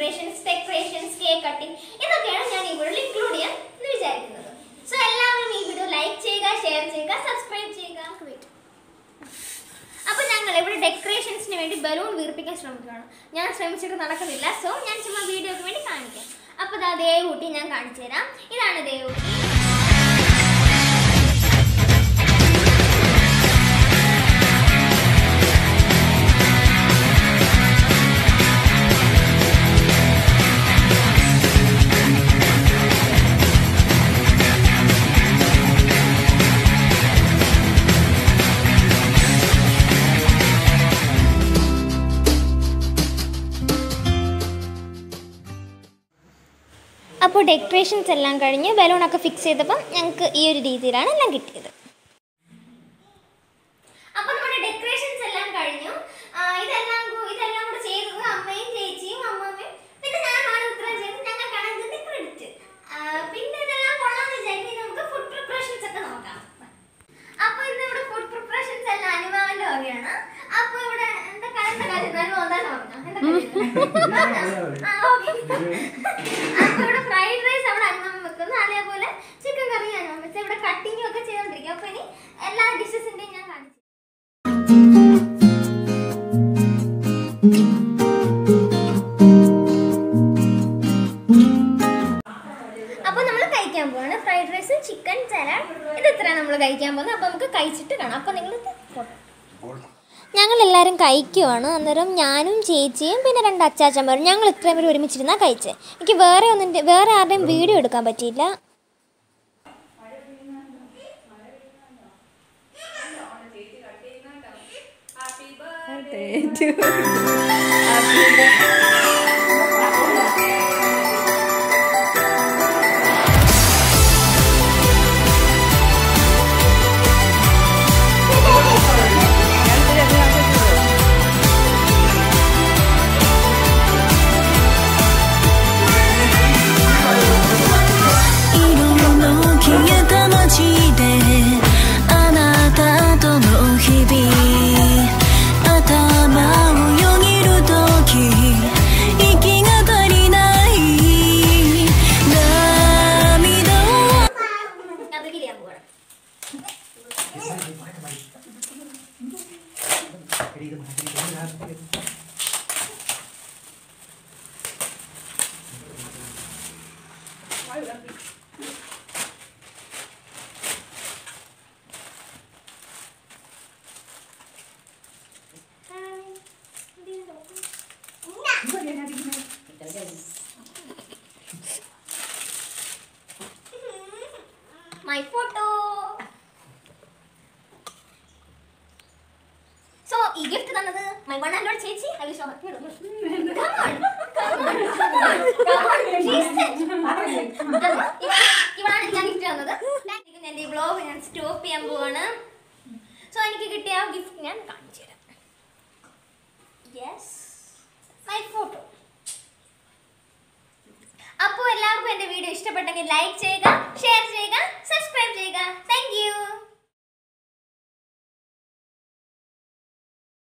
Celebrations decorations cake cutting ഇതൊക്കെയാണ് ഞാൻ ഈ വീഡിയോയിൽ ഇൻക്ലൂഡ് ചെയ്യാൻ എന്ന് വിചാരിക്കുന്നത് സോ എല്ലാവരും ഈ വീഡിയോ ലൈക്ക് ചെയ്യുക ഷെയർ ചെയ്യുക സബ്സ്ക്രൈബ് ചെയ്യുക അപ്പോൾ ഞങ്ങൾ ഇവിടെ ഡെക്കറേഷൻസിന് വേണ്ടി ബലൂൺ വീർപ്പിക്കാൻ ശ്രമിക്കുകയാണ് ഞാൻ ശ്രമിച്ചിട്ട് നടക്കുന്നില്ല സോ ഞാൻ ചുമ്മാ വീഡിയോക്ക് വേണ്ടി കാണിക്കാം അപ്പോൾ ഇതാ ദേവൂട്ടി ഞാൻ കാണിച്ചു തരാം ഇതാണ് ദേവൂട്ടി അപ്പോൾ ഡെക്കറേഷൻസ് എല്ലാം കഴിഞ്ഞ് ബലൂണൊക്കെ ഫിക്സ് ചെയ്തപ്പം ഞങ്ങൾക്ക് ഈ ഒരു രീതിയിലാണ് എല്ലാം കിട്ടിയത് അപ്പോൾ നമ്മുടെ ഡെക്കറേഷൻസ് എല്ലാം കഴിഞ്ഞു ആ, ഇതെല്ലാം കൂ- ഇതെല്ലാം കൂടെ ചെയ്തത് അമ്മയും ചേച്ചിയും അമ്മമ്മയും പിന്നെ ഞാനാണ് ഉത്തരം ചെയ്തത് ഞങ്ങൾക്കാണ് ഇതിന്റെ ക്രെഡിറ്റ് പിന്നെ ഇതെല്ലാം കൊള്ളാന്ന് വിചാരിക്കും ഇനി നമുക്ക് ഫുഡ് പ്രിപ്പറേഷൻസ് ഒക്കെ നോക്കാം അപ്പൊ ഇന്ന് ഇവിടെ ഫുഡ് പ്രിപ്പറേഷൻസ് എല്ലാം അനുമാവിന്റെ വകയാണ് അപ്പൊ ഇവിടെ എന്താ കാര്യം എന്താ കാര്യം അനുഭവം എന്താ പറഞ്ഞോ ആ ഓക്കെ അപ്പൊ ഇവിടെ ഫ്രൈഡ് റൈസ് അവിടെ അനുഭവം വെക്കുന്നു അതേപോലെ ചിക്കൻ കറി അനുഭവം വെച്ചാൽ ഇവിടെ കട്ടിങ്ങും ഒക്കെ ചെയ്തോണ്ടിരിക്കും അപ്പൊ ഇനി എല്ലാ ഡിഷസിന്റെയും ഞാൻ കാണിച്ചു അപ്പൊ നമ്മൾ കഴിക്കാൻ പോവാണ് ഫ്രൈഡ് റൈസ് ചിക്കൻ സലാഡ് ഇത് ഇത്രയാണ് നമ്മൾ കഴിക്കാൻ പോകുന്നത് അപ്പൊ നമുക്ക് കഴിച്ചിട്ട് കാണാം അപ്പൊ നിങ്ങൾ ഞങ്ങൾ എല്ലാവരും കഴിക്കുവാണ് അന്നേരം ഞാനും ചേച്ചിയും പിന്നെ രണ്ട് അച്ചാച്ചന്മാരും ഞങ്ങൾ ഇത്രയും പേര് ഒരുമിച്ചിരുന്നാണ് കഴിച്ചത് എനിക്ക് വേറെ ഒന്നും വേറെ ആരുടെയും വീഡിയോ എടുക്കാൻ പറ്റിയില്ല 色の消えた街であなたとの日々頭をよぎる時息が足りない涙を അത് ചെയ്യാൻ പോവാണ് My photo. So, ഈ ഗിഫ്റ്റ് തന്നത് മൈ വൺ ആൻഡ് ചേച്ചി ഐ വിഷ് ഹാപ്പി ഇവളാണ് ഞാൻ ഗിഫ്റ്റ് തന്നത് എൻ്റെ ഈ ബ്ലോഗ് ഞാൻ സ്റ്റോപ്പ് ചെയ്യാൻ പോവാണ് സോ എനിക്ക് കിട്ടിയ ആ ഗിഫ്റ്റ് ഞാൻ കാണിച്ചു തരാം യെസ് മൈ ഫോട്ടോ അപ്പോൾ എല്ലാവർക്കും എൻ്റെ വീഡിയോ ഇഷ്ടപ്പെട്ടെങ്കിൽ ലൈക്ക് ചെയ്യുക ഷെയർ ചെയ്യുക സബ്സ്ക്രൈബ് ചെയ്യുക താങ്ക് യു